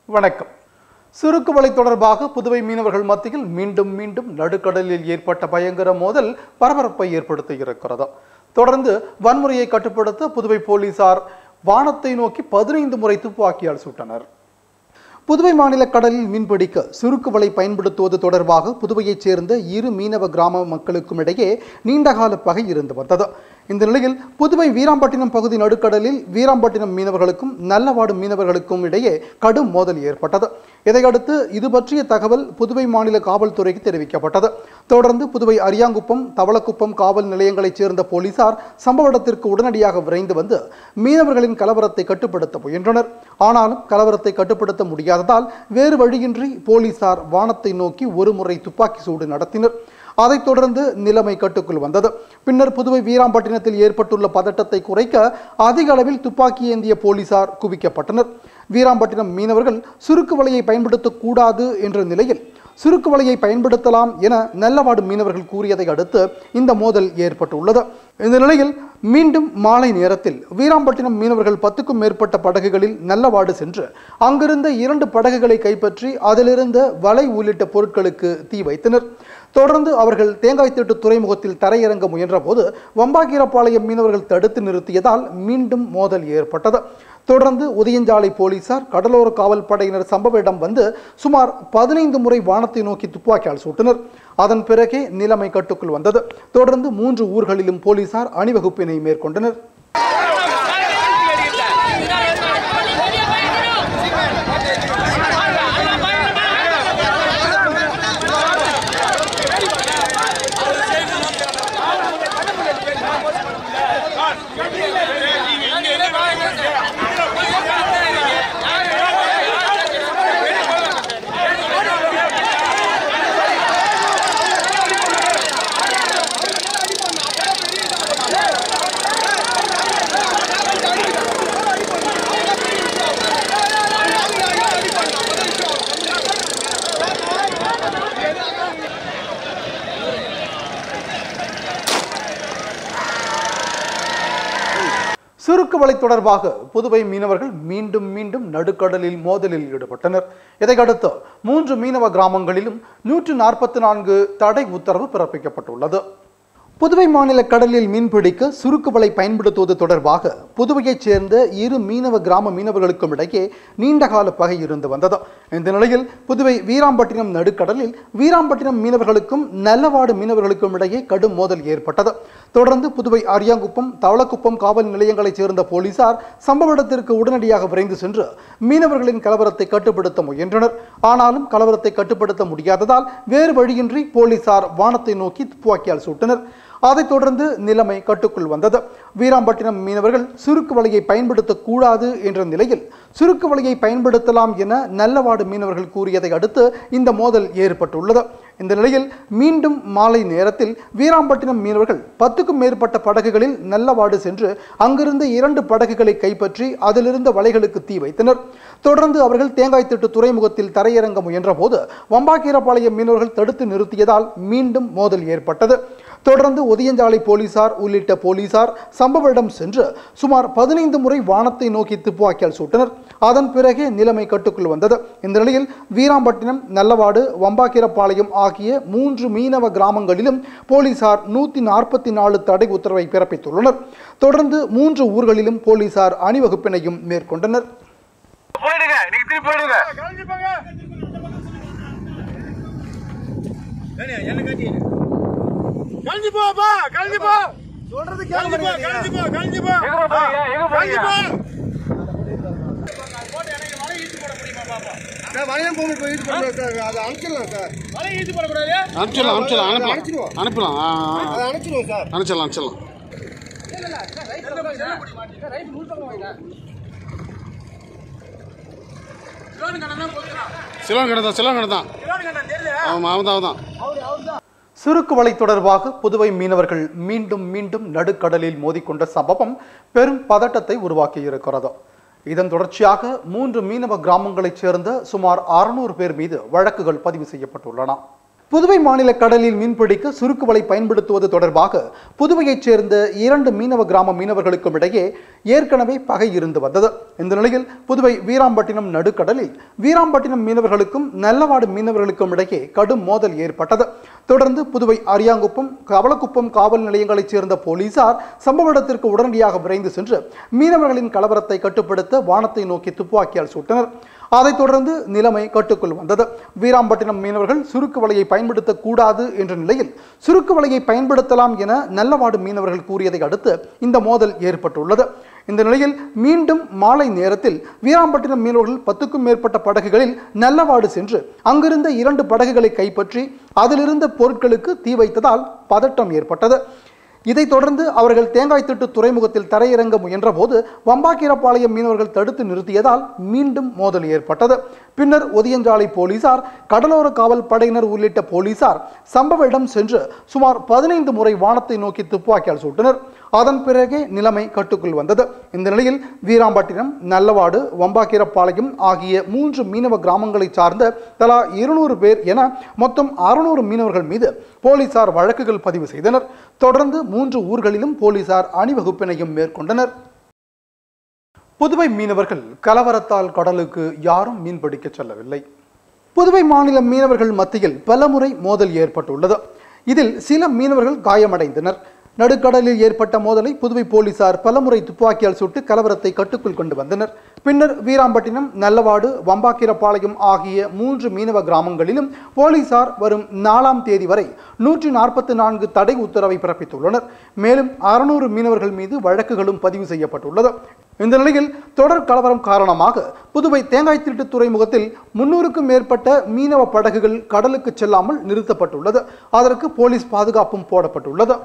வணக்கம் சுருக்கு வலை தொடர்பாக புதுவை மீனவர்கள் மத்தியில் மீண்டும் மீண்டும் நடுக்கடலில் ஏற்பட்ட பயங்கர மோதல் பரபரப்பை ஏற்படுத்தி இருக்கிறது தொடர்ந்து வன்முறையை கட்டுப்படுத்த புதுவை போலீசார் வானத்தை நோக்கி பதினைந்து முறை துப்பாக்கியால் சுட்டனர் புதுவை மாநில கடலில் மீன்பிடிக்க சுருக்கு வலை பயன்படுத்துவது தொடர்பாக புதுவையைச் சேர்ந்த இரு மீனவ கிராம மக்களுக்கும் இடையே நீண்டகால பகை இருந்து வந்தது இந்த நிலையில் புதுவை வீராம்பட்டினம் பகுதி நடுக்கடலில் வீராம்பட்டினம் மீனவர்களுக்கும் நல்லவாடு மீனவர்களுக்கும் இடையே கடும் மோதல் ஏற்பட்டது இதையடுத்து இது பற்றிய தகவல் புதுவை மாநில காவல்துறைக்கு தெரிவிக்கப்பட்டது தொடர்ந்து புதுவை அரியாங்குப்பம் தவளக்குப்பம் காவல் நிலையங்களைச் சேர்ந்த போலீசார் சம்பவ இடத்திற்கு உடனடியாக விரைந்து வந்து மீனவர்களின் கலவரத்தை கட்டுப்படுத்த முயன்றனர் ஆனாலும் கலவரத்தை கட்டுப்படுத்த முடியாததால் வேறு வழியின்றி போலீசார் வானத்தை நோக்கி ஒருமுறை துப்பாக்கி சூடு நடத்தினர் அதைத் தொடர்ந்து நிலைமை கட்டுக்குள் வந்தது பின்னர் புதுவை வீராம்பட்டினத்தில் ஏற்பட்டுள்ள பதட்டத்தை குறைக்க அதிக அளவில் துப்பாக்கி ஏந்திய போலீசார் குவிக்கப்பட்டனர் வீராம்பட்டினம் மீனவர்கள் சுருக்கு வலையை பயன்படுத்தக்கூடாது என்ற நிலையில் சுருக்கு வலையை பயன்படுத்தலாம் என நல்லவாடு மீனவர்கள் கூறியதை அடுத்து இந்த மோதல் ஏற்பட்டுள்ளது இந்த நிலையில் மீண்டும் மாலை நேரத்தில் வீராம்பட்டினம் மீனவர்கள் பத்துக்கும் மேற்பட்ட படகுகளில் நல்லவாடு சென்று அங்கிருந்த இரண்டு படகுகளை கைப்பற்றி அதிலிருந்த வலை உள்ளிட்ட பொருட்களுக்கு தீ வைத்தனர் தொடர்ந்து அவர்கள் தேங்காய்த்திட்டு துறைமுகத்தில் தரையிறங்க முயன்றபோது வம்பாகீரப்பாளையம் மீனவர்கள் தடுத்து நிறுத்தியதால் மீண்டும் மோதல் ஏற்பட்டது தொடர்ந்து உதயஞ்சாலை போலீசார் கடலோர காவல் படையினர் சம்பவ இடம் வந்து சுமார் பதினைந்து முறை வானத்தை நோக்கி துப்பாக்கியால் சுட்டனர் அதன் பிறகே நிலைமை கட்டுக்குள் வந்தது தொடர்ந்து மூன்று ஊர்களிலும் போலீசார் அணிவகுப்பினை மேற்கொண்டனர் சுருக்கு வலை தொடர்பாக புதுவை மீனவர்கள் மீண்டும் மீண்டும் நடுக்கடலில் மோதலில் ஈடுபட்டனர் இதையடுத்து மூன்று மீனவ கிராமங்களிலும் நூற்று நாற்பத்தி நான்கு தடை உத்தரவு பிறப்பிக்கப்பட்டுள்ளது புதுவை மாநில கடலில் மீன்பிடிக்க சுருக்கு வலை பயன்படுத்துவது தொடர்பாக புதுவையைச் சேர்ந்த இரு மீனவ கிராம மீனவர்களுக்கும் இடையே நீண்டகால பகை இருந்து வந்தது இந்த நிலையில் புதுவை வீராம்பட்டினம் நடுக்கடலில் வீராம்பட்டினம் மீனவர்களுக்கும் நல்லவாடு மீனவர்களுக்கும் இடையே கடும் மோதல் ஏற்பட்டது தொடர்ந்து புதுவை அரியாங்குப்பம் தவளக்குப்பம் காவல் நிலையங்களைச் சேர்ந்த போலீசார் சம்பவ இடத்திற்கு உடனடியாக விரைந்து சென்று மீனவர்களின் கலவரத்தை கட்டுப்படுத்த முயன்றனர் ஆனாலும் கலவரத்தை கட்டுப்படுத்த முடியாததால் வேறு வழியின்றி போலீசார் வானத்தை நோக்கி துப்பாக்கியால் சுட்டனர் அதைத் தொடர்ந்து நிலைமை கட்டுக்குள் வந்தது வீராம்பட்டினம் மீனவர்கள் சுருக்கு வலையை பயன்படுத்தக்கூடாது என்ற நிலையில் சுருக்கு வலையை பயன்படுத்தலாம் என நல்லவாடு மீனவர்கள் கூறியதை அடுத்து இந்த மோதல் ஏற்பட்டுள்ளது இந்த நிலையில் மீண்டும் மாலை நேரத்தில் வீராம்பட்டினம் மீனவர்கள் பத்துக்கும் மேற்பட்ட படகுகளில் நல்லவாடு சென்று அங்கிருந்த இரண்டு படகுகளை கைப்பற்றி அதிலிருந்த வலைகளுக்கு தீ வைத்தனர் தொடர்ந்து அவர்கள் தேங்காய்த்திட்டு துறைமுகத்தில் தரையிறங்க முயன்றபோது வம்பாக்கீரப்பாளையம் மீனவர்கள் தடுத்து நிறுத்தியதால் மீண்டும் மோதல் ஏற்பட்டது தொடர்ந்து உதயஞ்சாலை போலீசார் உள்ளிட்ட போலீசார் சம்பவ இடம் சென்று சுமார் பதினைந்து முறை வானத்தை நோக்கி துப்பாக்கியால் சுட்டனர் அதன் பிறகே நிலைமை கட்டுக்குள் வந்தது இந்த நிலையில் வீராம்பட்டினம் நல்லவாடு வம்பாக்கீரப்பாளையம் ஆகிய மூன்று மீனவ கிராமங்களிலும் போலீசார் நூற்றி நாற்பத்தி நாலு தடை உத்தரவை பிறப்பித்துள்ளனர் தொடர்ந்து மூன்று ஊர்களிலும் போலீசார் அணிவகுப்பினையும் மேற்கொண்டனர் போயிடுங்க நீங்க திருப்பி போயிடுங்க கழிஞ்சு போப்பா கழிஞ்சு போ சொல்றது கழிஞ்சு போ கழிஞ்சு போ கழிஞ்சு போ எங்க போறீங்க? எங்க கழிஞ்சு போறீங்க? போ சார் வளையம் போக போய் ஈட்டு போடலாம் சார் அதை அனுப்பிச்சிடலாம் சார் வலையை ஈட்டு போடக்கூடாது அனுப்பிச்சிடலாம் அனுப்பிச்சிடலாம் அனுப்பலாம் அனுப்பிச்சிடுவோம் அனுப்பலாம் ஆ, ஆ, அதை அனுப்பிச்சிடுவோம் சார் அனுப்பிச்சிடலாம் அனுப்பிச்சிடலாம் சிலவன் கடை தான் சிலவன் கடை தான் ஆமாம் அவன் தான் அவன் தான் சுருக்கு வலை தொடர்பாக புதுவை மீனவர்கள் மீண்டும் மீண்டும் நடுக்கடலில் மோதிக்கொண்ட சம்பவம் பெரும் பதட்டத்தை உருவாக்கியிருக்கிறது இதன் தொடர்ச்சியாக மூன்று மீனவ கிராமங்களைச் சேர்ந்த சுமார் அறுநூறு பேர் மீது வழக்குகள் பதிவு செய்யப்பட்டுள்ளன புதுவை மாநில கடலில் மீன்பிடிக்க சுருக்கு வலை பயன்படுத்துவது தொடர்பாக புதுவையைச் சேர்ந்த இரண்டு மீனவ கிராம மீனவர்களுக்கும் இடையே ஏற்கனவே பகை இருந்து வந்தது இந்த நிலையில் புதுவை வீராம்பட்டினம் நடுக்கடலில் வீராம்பட்டினம் மீனவர்களுக்கும் நல்லவாடு மீனவர்களுக்கும் இடையே கடும் மோதல் ஏற்பட்டது தொடர்ந்து புதுவை அரியாங்குப்பம் கவலக்குப்பம் காவல் நிலையங்களைச் சேர்ந்த போலீசார் சம்பவ இடத்திற்கு உடனடியாக விரைந்து சென்று மீனவர்களின் கலவரத்தை கட்டுப்படுத்த வானத்தை நோக்கி துப்பாக்கியால் சுட்டனர் அதைத் தொடர்ந்து நிலைமை கட்டுக்குள் வந்தது வீராம்பட்டினம் மீனவர்கள் சுருக்கு வலையை பயன்படுத்தக்கூடாது என்ற நிலையில் சுருக்கு வலையை பயன்படுத்தலாம் என நல்லவாடு மீனவர்கள் கூறியதை அடுத்து இந்த மோதல் ஏற்பட்டுள்ளது இந்த நிலையில் மீண்டும் மாலை நேரத்தில் வீராம்பட்டினம் மீனவர்கள் பத்துக்கும் மேற்பட்ட படகுகளில் நல்லவாடு சென்று அங்கிருந்த இரண்டு படகுகளை கைப்பற்றி அதிலிருந்த பொருட்களுக்கு தீ வைத்ததால் பதட்டம் ஏற்பட்டது இதைத் தொடர்ந்து அவர்கள் தேங்காய் திட்டு துறைமுகத்தில் தரையிறங்க முயன்றபோது வம்பாக்கீரப்பாளையம் மீனவர்கள் தடுத்து நிறுத்தியதால் மீண்டும் மோதல் ஏற்பட்டது பின்னர் ஒதியஞ்சாலை போலீசார் கடலோர காவல் படையினர் உள்ளிட்ட போலீசார் சம்பவ இடம் சென்று சுமார் பதினைந்து முறை வானத்தை நோக்கி துப்பாக்கியால் சுட்டனர் அதன் பிறகே நிலைமை கட்டுக்குள் வந்தது இந்த நிலையில் வீராம்பட்டினம் நல்லவாடு வம்பாக்கீரப்பாளையம் ஆகிய மூன்று மீனவ கிராமங்களைச் சார்ந்த தலா இருநூறு பேர் என மொத்தம் அறுநூறு மீனவர்கள் மீது போலீசார் வழக்குகள் பதிவு செய்தனர் தொடர்ந்து மூன்று ஊர்களிலும் போலீசார் அணிவகுப்பினையும் மேற்கொண்டனர் புதுவை மீனவர்கள் கலவரத்தால் கடலுக்கு யாரும் மீன்பிடிக்க செல்லவில்லை புதுவை மாநில மீனவர்கள் மத்தியில் பலமுறை மோதல் ஏற்பட்டுள்ளது இதில் சில மீனவர்கள் காயமடைந்தனர் நடுக்கடலில் ஏற்பட்ட மோதலை புதுவை போலீசார் பலமுறை துப்பாக்கியால் சுட்டு கலவரத்தை கட்டுக்குள் கொண்டு வந்தனர் பின்னர் வீராம்பட்டினம் நல்லவாடு வம்பாக்கிரப்பாளையம் ஆகிய மூன்று மீனவ கிராமங்களிலும் போலீசார் வரும் நாலாம் தேதி வரை நூற்றி நாற்பத்தி நான்கு தடை உத்தரவை பிறப்பித்துள்ளனர் மேலும் அறுநூறு மீனவர்கள் மீது வழக்குகளும் பதிவு செய்யப்பட்டுள்ளது இந்த நிலையில் தொடர் கலவரம் காரணமாக புதுவை தேங்காய் திருட்டு துறைமுகத்தில் முன்னூறுக்கும் மேற்பட்ட மீனவ படகுகள் கடலுக்கு செல்லாமல் நிறுத்தப்பட்டுள்ளது அதற்கு போலீஸ் பாதுகாப்பும் போடப்பட்டுள்ளது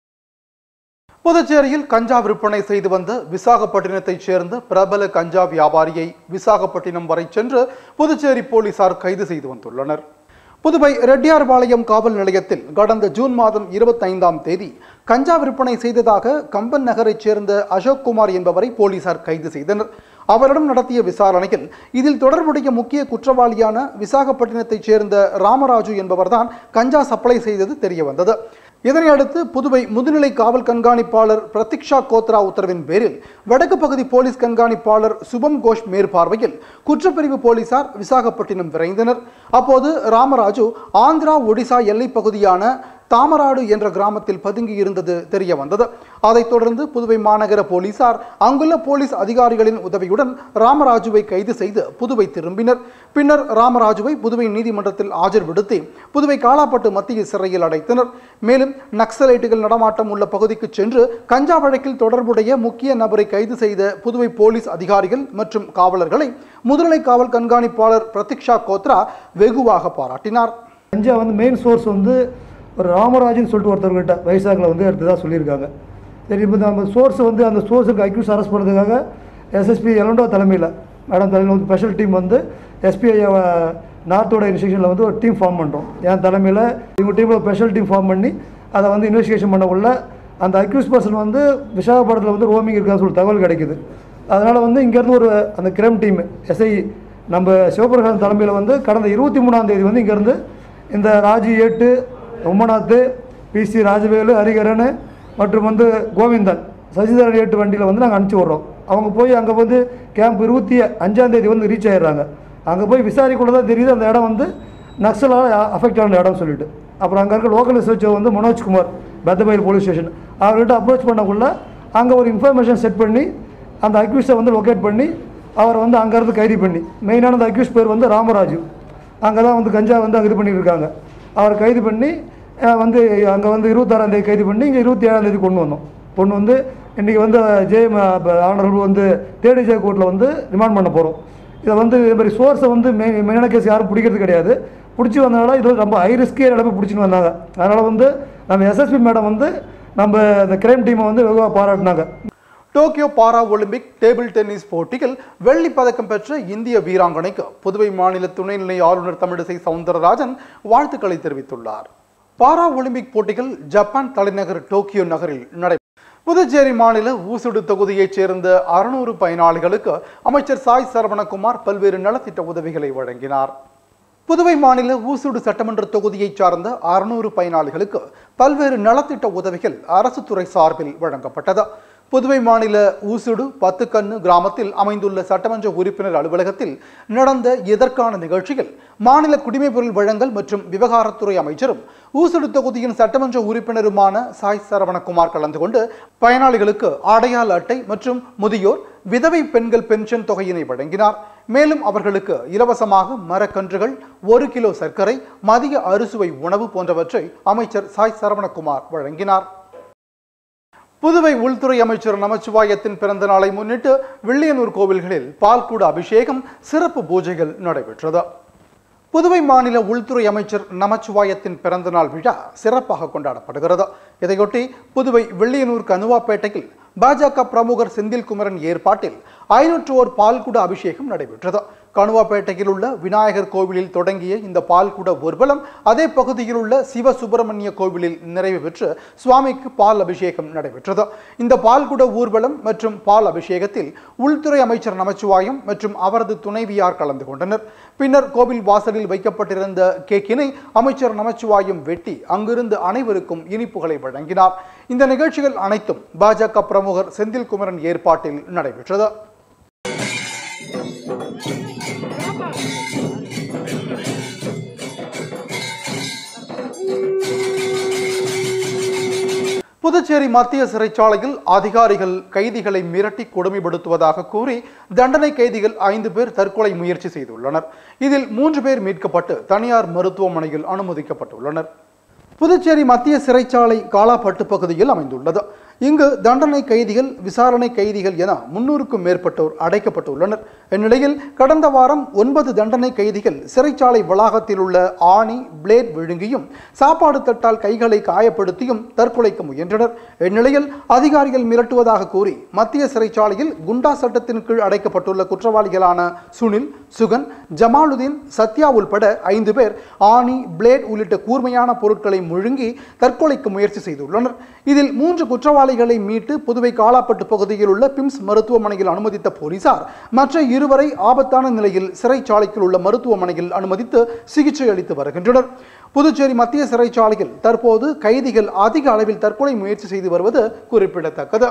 புதுச்சேரியில் கஞ்சா விற்பனை செய்து வந்த விசாகப்பட்டினத்தைச் சேர்ந்த பிரபல கஞ்சா வியாபாரியை விசாகப்பட்டினம் வரை சென்று புதுச்சேரி போலீசார் கைது செய்து வந்துள்ளனர் புதுவை ரெட்டியார்பாளையம் காவல் நிலையத்தில் கடந்த ஜூன் மாதம் இருபத்தைந்தாம் தேதி கஞ்சா விற்பனை செய்ததாக கம்பன் நகரைச் சேர்ந்த அசோக் குமார் என்பவரை போலீசார் கைது செய்தனர் அவரிடம் நடத்திய விசாரணையில் இதில் தொடர்புடைய முக்கிய குற்றவாளியான விசாகப்பட்டினத்தைச் சேர்ந்த ராமராஜு என்பவர்தான் கஞ்சா சப்ளை செய்தது தெரிய வந்தது இதனை அடுத்து புதுவை முதுநிலை காவல் கண்காணிப்பாளர் பிரதீக்ஷா கோத்ரா உத்தரவின் பேரில் வடக்கு பகுதி போலீஸ் கண்காணிப்பாளர் சுபம் கோஷ் மேற்பார்வையில் குற்றப்பிரிவு போலீசார் விசாகப்பட்டினம் விரைந்தனர் அப்போது ராமராஜு ஆந்திரா ஒடிசா எல்லைப் பகுதியான தாமராடு என்ற கிராமத்தில் பதுங்கி இருந்தது தெரிய வந்தது அதைத் தொடர்ந்து புதுவை மாநகர போலீசார் அங்குள்ள போலீஸ் அதிகாரிகளின் உதவியுடன் ராமராஜுவை கைது செய்து புதுவை திரும்பினர் பின்னர் ராமராஜுவை புதுவை நீதிமன்றத்தில் ஆஜர்படுத்தி புதுவை காலாப்பட்டு மத்திய சிறையில் அடைத்தனர் மேலும் நக்சலைட்டுகள் நடமாட்டம் உள்ள பகுதிக்கு சென்று கஞ்சா வழக்கில் தொடர்புடைய முக்கிய நபரை கைது செய்த புதுவை போலீஸ் அதிகாரிகள் மற்றும் காவலர்களை முதுநிலை காவல் கண்காணிப்பாளர் பிரதீக்ஷா கோத்ரா வெகுவாக பாராட்டினார் கஞ்சா வந்து மெயின் சோர்ஸ் வந்து ஒரு ராமராஜன் சொல்லிட்டு ஒருத்தர்கிட்ட வைசாக்கில் வந்து எடுத்ததாக சொல்லியிருக்காங்க சரி இப்போ நம்ம சோர்ஸ் வந்து அந்த சோர்ஸுக்கு அக்யூஸ் அரெஸ்ட் பண்ணுறதுக்காக எஸ்எஸ்பி எலண்டோ தலைமையில் மேடம் தலைமையில் வந்து ஸ்பெஷல் டீம் வந்து எஸ்பிஐ நார்த்தோட இன்ஸ்டியூஷனில் வந்து ஒரு டீம் ஃபார்ம் பண்ணுறோம் என் தலைமையில் இவங்க டீமில் ஸ்பெஷல் டீம் ஃபார்ம் பண்ணி அதை வந்து இன்வெஸ்டிகேஷன் பண்ண உள்ள அந்த அக்யூஸ் பர்சன் வந்து விசாகப்பட்டினத்தில் வந்து ரோமிங் இருக்கான்னு சொல்லி தகவல் கிடைக்குது அதனால் வந்து இங்கேருந்து ஒரு அந்த கிரைம் டீம் எஸ்ஐ நம்ம சிவபிரகாசன் தலைமையில் வந்து கடந்த இருபத்தி மூணாம் தேதி வந்து இங்கேருந்து இந்த ராஜி ஏட்டு உம்மநாத் பிசி ராஜவேலு ஹரிகரன் மற்றும் வந்து கோவிந்தன் சசிதரன் ஏட்டு வண்டியில் வந்து நாங்கள் அனுப்பிச்சி விட்றோம் அவங்க போய் அங்கே வந்து கேம்ப் இருபத்தி அஞ்சாம் தேதி வந்து ரீச் ஆயிடுறாங்க அங்கே போய் விசாரிக்குள்ள தான் தெரியுது அந்த இடம் வந்து நக்சலால் அஃபெக்ட் ஆன இடம் சொல்லிட்டு அப்புறம் அங்கே இருக்க லோக்கல் ரிசர்ச்சர் வந்து மனோஜ்குமார் பெத்தபயில் போலீஸ் ஸ்டேஷன் அவர்கிட்ட அப்ரோச் பண்ணக்குள்ள அங்கே ஒரு இன்ஃபர்மேஷன் செட் பண்ணி அந்த அக்யூஸை வந்து லொக்கேட் பண்ணி அவரை வந்து அங்கேருந்து கைது பண்ணி மெயினான அந்த அக்யூஸ் பேர் வந்து ராமராஜு அங்கே தான் வந்து கஞ்சா வந்து அங்கே இது பண்ணியிருக்காங்க அவரை கைது பண்ணி அஹ், வந்து அங்கே வந்து இருபத்தாறாம் தேதி கைது பண்ணி இங்கே இருபத்தி ஏழாம் தேதி கொண்டு வந்தோம் கொண்டு வந்து இன்றைக்கி வந்து ஜே ஆனரபிள் வந்து தேர்ட் ஜே கோர்ட்டில் வந்து ரிமாண்ட் பண்ண போகிறோம் இதை வந்து இது மாதிரி சோர்ஸை வந்து மெயின் மெயினான கேஸ் யாரும் பிடிக்கிறது கிடையாது பிடிச்சி வந்தனால இது வந்து ரொம்ப ஹை ரிஸ்கே இடமே பிடிச்சின்னு வந்தாங்க அதனால் வந்து நம்ம எஸ்எஸ்பி மேடம் வந்து நம்ம இந்த கிரைம் டீமை வந்து வெகுவாக பாராட்டினாங்க Tokyo para Olympic table tennis போட்டியில் வெள்ளிப் பதக்கம் பெற்ற இந்திய வீராங்கனைக்கு புதுவை மாநில துணைநிலை ஆளுநர் தமிழிசை சவுந்தரராஜன் வாழ்த்துக்களை தெரிவித்துள்ளார் பாரா ஒலிம்பிக் போட்டிகள் ஜப்பான் தலைநகர் டோக்கியோ நகரில் நடை புதுச்சேரி மாநில ஊசுடு தொகுதியைச் சேர்ந்த அறுநூறு பயனாளிகளுக்கு அமைச்சர் சாய் சரவணகுமார் பல்வேறு நலத்திட்ட உதவிகளை வழங்கினார் புதுவை மாநில ஊசுடு சட்டமன்ற தொகுதியைச் சார்ந்த அறுநூறு பயனாளிகளுக்கு பல்வேறு நலத்திட்ட உதவிகள் அரசு துறை சார்பில் வழங்கப்பட்டது புதுவை மாநில ஊசுடு பத்துக்கண்ணு கிராமத்தில் அமைந்துள்ள சட்டமன்ற உறுப்பினர் அலுவலகத்தில் நடந்த இதற்கான நிகழ்ச்சியில் மாநில குடிமைப்பொருள் வழங்கல் மற்றும் விவகாரத்துறை அமைச்சரும் ஊசுடு தொகுதியின் சட்டமன்ற உறுப்பினருமான சாய் சரவணகுமார் கலந்து கொண்டு பயனாளிகளுக்கு அடையாள அட்டை மற்றும் முதியோர் விதவை பெண்கள் பென்ஷன் தொகையினை வழங்கினார் மேலும் அவர்களுக்கு இலவசமாக மரக்கன்றுகள் ஒரு கிலோ சர்க்கரை மதிய அறுசுவை உணவு போன்றவற்றை அமைச்சர் சாய் சரவணகுமார் வழங்கினார் புதுவை உள்துறை அமைச்சர் நமச்சிவாயத்தின் பிறந்த நாளை முன்னிட்டு வில்லியனூர் கோவில்களில் பால்குட அபிஷேகம் சிறப்பு பூஜைகள் நடைபெற்றது புதுவை மாநில உள்துறை அமைச்சர் நமச்சிவாயத்தின் பிறந்தநாள் விழா சிறப்பாக கொண்டாடப்படுகிறது இதையொட்டி புதுவை வெள்ளியனூர் கனுவாப்பேட்டையில் பாஜக பிரமுகர் செந்தில் குமரன் ஏற்பாட்டில் ஐநூற்று ஓர் பால்குட அபிஷேகம் நடைபெற்றது கணுவாப்பேட்டையில் உள்ள விநாயகர் கோவிலில் தொடங்கிய இந்த பால்குட ஊர்வலம் அதே பகுதியில் உள்ள சிவ சுப்பிரமணிய கோவிலில் நிறைவு பெற்று சுவாமிக்கு பால் அபிஷேகம் நடைபெற்றது இந்த பால்குட ஊர்வலம் மற்றும் பால் அபிஷேகத்தில் உள்துறை அமைச்சர் நமச்சிவாயம் மற்றும் அவரது துணைவியார் கலந்து கொண்டனர் பின்னர் கோவில் வாசலில் வைக்கப்பட்டிருந்த கேக்கினை அமைச்சர் நமச்சிவாயம் வெட்டி அங்கிருந்து அனைவருக்கும் இனிப்புகளை வழங்கினார் இந்த நிகழ்ச்சிகள் அனைத்தும் பாஜக பிரமுகர் செந்தில் குமரன் ஏற்பாட்டில் நடைபெற்றது புதுச்சேரி மத்திய சிறைச்சாலையில் அதிகாரிகள் கைதிகளை மிரட்டி கொடுமைப்படுத்துவதாக கூறி தண்டனை கைதிகள் ஐந்து பேர் தற்கொலை முயற்சி செய்துள்ளனர் இதில் மூன்று பேர் மீட்கப்பட்டு தனியார் மருத்துவமனையில் அனுமதிக்கப்பட்டுள்ளனர் புதுச்சேரி மத்திய சிறைச்சாலை காலாப்பட்டு பகுதியில் அமைந்துள்ளது இங்கு தண்டனை கைதிகள் விசாரணை கைதிகள் என முன்னூறுக்கும் மேற்பட்டோர் அடைக்கப்பட்டுள்ளனர் இந்நிலையில் கடந்த வாரம் ஒன்பது தண்டனை கைதிகள் சிறைச்சாலை வளாகத்தில் உள்ள ஆணி பிளேட் விழுங்கியும் சாப்பாடு தட்டால் கைகளை காயப்படுத்தியும் தற்கொலைக்கு முயன்றனர் இந்நிலையில் அதிகாரிகள் மிரட்டுவதாக கூறி மத்திய சிறைச்சாலையில் குண்டா சட்டத்தின் கீழ் அடைக்கப்பட்டுள்ள குற்றவாளிகளான சுனில் சுகன் ஜமாலுதீன் சத்யா உள்பட ஐந்து பேர் ஆணி பிளேட் உள்ளிட்ட கூர்மையான பொருட்களை முழுங்கி தற்கொலைக்கு முயற்சி செய்துள்ளனர் இதில் மூன்று குற்றவாளிகளை மீட்டு புதுவை காலாப்பட்டு பகுதியில் உள்ள பிம்ஸ் மருத்துவமனையில் அனுமதித்த போலீசார் மற்ற இருவரை ஆபத்தான நிலையில் சிறைச்சாலைக்குள் உள்ள மருத்துவமனையில் அனுமதித்து சிகிச்சை அளித்து வருகின்றனர் புதுச்சேரி மத்திய சிறைச்சாலையில் தற்போது கைதிகள் அதிக அளவில் தற்கொலை முயற்சி செய்து வருவது குறிப்பிடத்தக்கது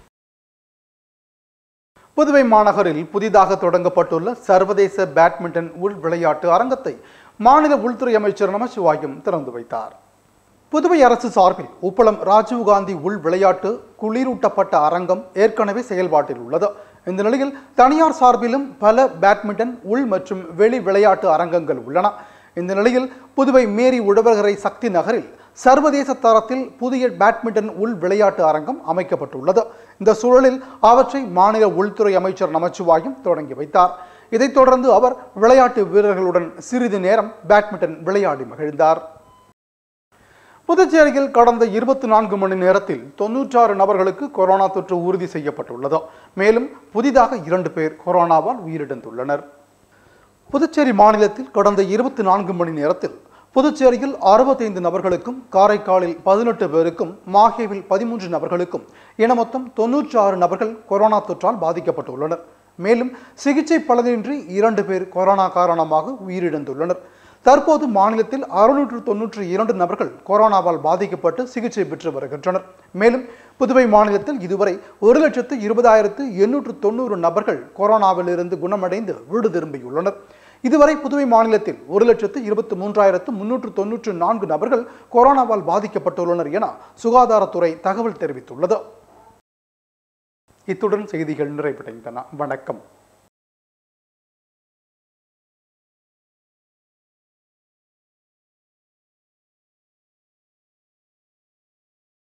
புதுவை மாநகரில் புதிதாக தொடங்கப்பட்டுள்ள சர்வதேச பேட்மிண்டன் உள் விளையாட்டு அரங்கத்தை மாநில உள்துறை அமைச்சர் நமச்சிவாயம் திறந்து வைத்தார் புதுவை அரசு சார்பில் உப்பளம் ராஜீவ்காந்தி உள் விளையாட்டு குளிரூட்டப்பட்ட அரங்கம் ஏற்கனவே செயல்பாட்டில் உள்ளது இந்த நிலையில் தனியார் சார்பிலும் பல பேட்மிண்டன் உள் மற்றும் வெளி விளையாட்டு அரங்கங்கள் உள்ளன இந்த நிலையில் புதுவை மேரி உழவர்கரை சக்தி நகரில் சர்வதேச தரத்தில் புதிய பேட்மிண்டன் உள் விளையாட்டு அரங்கம் அமைக்கப்பட்டுள்ளது இந்த சூழலில் அவற்றை மாநில உள்துறை அமைச்சர் நமச்சிவாயம் தொடங்கி வைத்தார் இதைத் தொடர்ந்து அவர் விளையாட்டு வீரர்களுடன் சிறிது நேரம் பேட்மிண்டன் விளையாடி மகிழ்ந்தார் புதுச்சேரியில் கடந்த இருபத்தி நான்கு மணி நேரத்தில் தொன்னூற்றாறு நபர்களுக்கு கொரோனா தொற்று உறுதி செய்யப்பட்டுள்ளது மேலும் புதிதாக இரண்டு பேர் கொரோனாவால் உயிரிழந்துள்ளனர் புதுச்சேரி மாநிலத்தில் கடந்த இருபத்தி நான்கு மணி நேரத்தில் புதுச்சேரியில் அறுபத்தைந்து நபர்களுக்கும் காரைக்காலில் பதினெட்டு பேருக்கும் மாஹேவில் பதிமூன்று நபர்களுக்கும் என மொத்தம் தொன்னூற்றி ஆறு நபர்கள் கொரோனா தொற்றால் பாதிக்கப்பட்டுள்ளனர் மேலும் சிகிச்சை பலனின்றி இரண்டு பேர் கொரோனா காரணமாக உயிரிழந்துள்ளனர் தற்போது மாநிலத்தில் அறுநூற்று தொன்னூற்றி இரண்டு நபர்கள் கொரோனாவால் பாதிக்கப்பட்டு சிகிச்சை பெற்று வருகின்றனர் மேலும் புதுவை மாநிலத்தில் இதுவரை ஒரு லட்சத்து இருபதாயிரத்து எண்ணூற்று தொண்ணூறு நபர்கள் கொரோனாவிலிருந்து குணமடைந்து வீடு திரும்பியுள்ளனர் இதுவரை புதுவை மாநிலத்தில் ஒரு லட்சத்து இருபத்தி மூன்றாயிரத்து முன்னூற்று தொன்னூற்று நான்கு நபர்கள் கொரோனாவால் பாதிக்கப்பட்டுள்ளனர் என சுகாதாரத்துறை தகவல் தெரிவித்துள்ளது இத்துடன் செய்திகள் நிறைவடைந்தன வணக்கம்